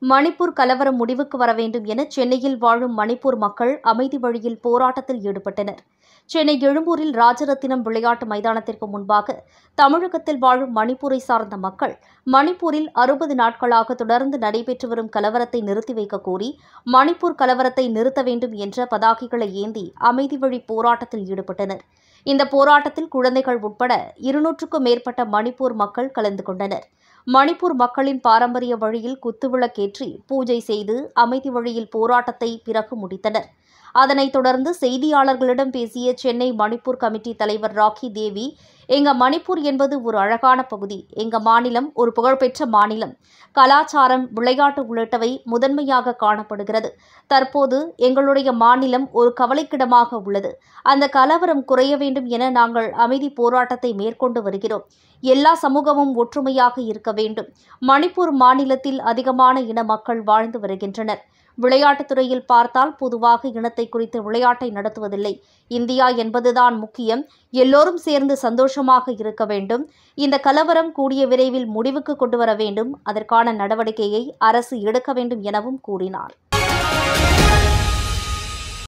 மணிப்பூர் கலவரம் முடிவுக்கு வர வேண்டும் என சென்னையில் வாழும் மணிப்பூர் மக்கள் அமைதி வழியில் போராட்டத்தில் ஈடுபட்டனர் சென்னை எழும்பூரில் ராஜரத்தினம் விளையாட்டு மைதானத்திற்கு முன்பாக தமிழகத்தில் வாழும் மணிப்பூரை சார்ந்த மக்கள் மணிப்பூரில் அறுபது நாட்களாக தொடர்ந்து நடைபெற்று வரும் கலவரத்தை நிறுத்தி வைக்க கோரி மணிப்பூர் கலவரத்தை நிறுத்த வேண்டும் என்ற பதாகைகளை ஏந்தி அமைதி வழி போராட்டத்தில் ஈடுபட்டனர் இந்த போராட்டத்தில் குழந்தைகள் உட்பட இருநூற்றுக்கும் மேற்பட்ட மணிப்பூர் மக்கள் கலந்து கொண்டனர் மணிப்பூர் மக்களின் பாரம்பரிய வழியில் குத்துவிளக்கேற்றி பூஜை செய்து அமைதி வழியில் போராட்டத்தை பிறகு முடித்தனர் அதனைத் தொடர்ந்து செய்தியாளர்களிடம் பேசிய சென்னை மணிப்பூர் கமிட்டி தலைவர் ராக்கி தேவி எங்க மணிப்பூர் என்பது ஒரு அழகான பகுதி எங்க மாநிலம் ஒரு புகழ்பெற்ற மாநிலம் கலாச்சாரம் விளையாட்டு உள்ளிட்டவை முதன்மையாக காணப்படுகிறது தற்போது எங்களுடைய மாநிலம் ஒரு கவலைக்கிடமாக உள்ளது அந்த கலவரம் குறைய வேண்டும் என நாங்கள் அமைதி போராட்டத்தை மேற்கொண்டு வருகிறோம் எல்லா சமூகமும் ஒற்றுமையாக இருக்க வேண்டும் மணிப்பூர் மாநிலத்தில் அதிகமான இன மக்கள் வாழ்ந்து வருகின்றனர் விளையாட்டுத் துறையில் பார்த்தால் பொதுவாக இனத்தை குறித்து விளையாட்டை நடத்துவதில்லை இந்தியா என்பதுதான் முக்கியம் எல்லோரும் சேர்ந்து சந்தோஷமாக இருக்க வேண்டும் இந்த கலவரம் கூடிய விரைவில் முடிவுக்கு கொண்டு வர வேண்டும் அதற்கான நடவடிக்கையை அரசு எடுக்க வேண்டும் எனவும் கூறினார்